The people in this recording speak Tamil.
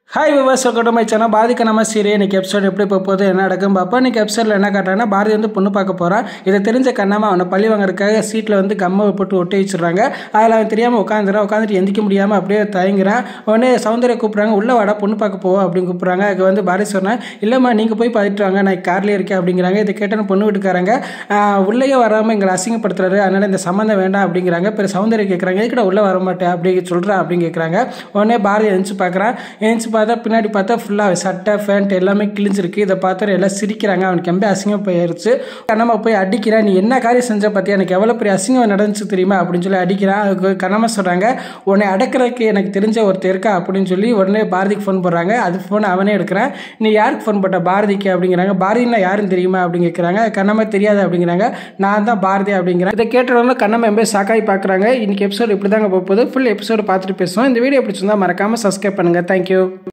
ஹாய் விவாஸ் வெல்கம் மை சேனல் பாதிக்க நம்ம சீரியல் இன்னைக்கு எபிசோட் எப்படி போக போகுது என்ன நடக்கும் பார்ப்போம் இன்னைக்கு எபிசோடில் என்ன காட்டுறாங்கன்னா பாரதி வந்து பொண்ணு பார்க்க போகிறான் இதை தெரிஞ்ச கண்ணாம அவனை பள்ளி வாங்குறதுக்காக சீட்டில் வந்து கம்மை போட்டு ஒட்டி வச்சிடுறாங்க அதில் அவன் தெரியாமல் உட்காந்துறான் உட்காந்துட்டு எந்திக்க முடியாமல் அப்படியே தயங்குறான் உடனே சௌந்தர்யா கூப்பிட்றாங்க உள்ள வாடா பொண்ணு பார்க்க போவோம் அப்படின்னு கூப்பிட்றாங்க அதுக்கு வந்து பாரதி சொன்னேன் இல்லைம்மா நீங்கள் போய் பார்த்துட்டு வாங்க நான் கார்லேயே இருக்கேன் அப்படிங்கிறாங்க இதை கேட்டான பொண்ணு வீட்டுக்காரங்க ஆஹ், உள்ளேயே வராமல் எங்களை அசிங்கப்படுத்துறாரு அதனால் இந்த சம்மந்தம் வேண்டாம் அப்படிங்கிறாங்க பிறகு சௌந்தர்யா கேட்குறாங்க எதுக்கிட்ட உள்ளே வர மாட்டேன் அப்படி சொல்கிறா அப்படின்னு கேட்குறாங்க உடனே பாரதி எழுந்துச்சு பார்க்குறான் எழுந்துச்சு பார்த்தா பின்னாடி பார்த்தா ஃபுல்லாக சட்டை ஃபேண்ட் எல்லாமே கிழிஞ்சிருக்கு இதை பார்த்து எல்லாம் சிரிக்கிறாங்க அவனுக்கு ரொம்ப அசிங்கம் போயிருச்சு கண்ணம்மா போய் அடிக்கிறான் நீ என்ன காரியம் செஞ்ச பார்த்தியா எனக்கு எவ்வளோ பெரிய அசிங்கம் நடந்துச்சு தெரியுமா அப்படின்னு சொல்லி அடிக்கிறான் அதுக்கு கண்ணம்மா சொல்கிறாங்க உன்னை அடக்கிறதுக்கு எனக்கு தெரிஞ்ச ஒருத்தர் இருக்கா அப்படின்னு சொல்லி உடனே பாரதிக்கு ஃபோன் போடுறாங்க அது ஃபோன் அவனே எடுக்கிறான் நீ யாருக்கு ஃபோன் போட்ட பாரதிக்கு அப்படிங்கிறாங்க பாரதினா யாருன்னு தெரியுமா அப்படின்னு கேட்குறாங்க கண்ணம்மா தெரியாது அப்படிங்கிறாங்க நான் தான் பாரதி அப்படிங்கிறேன் இதை கேட்டவங்க கண்ணம்மா எம்பே சாக்காய் பார்க்குறாங்க இன்னைக்கு எபிசோடு இப்படி தாங்க போகுது ஃபுல் எபிசோடு பார்த்துட்டு பேசுவோம் இந்த வீடியோ பிடிச்சிருந்தா மறக்காமல் சப்ஸ்கிரைப் பண்ணுங்கள் தேங்க்யூ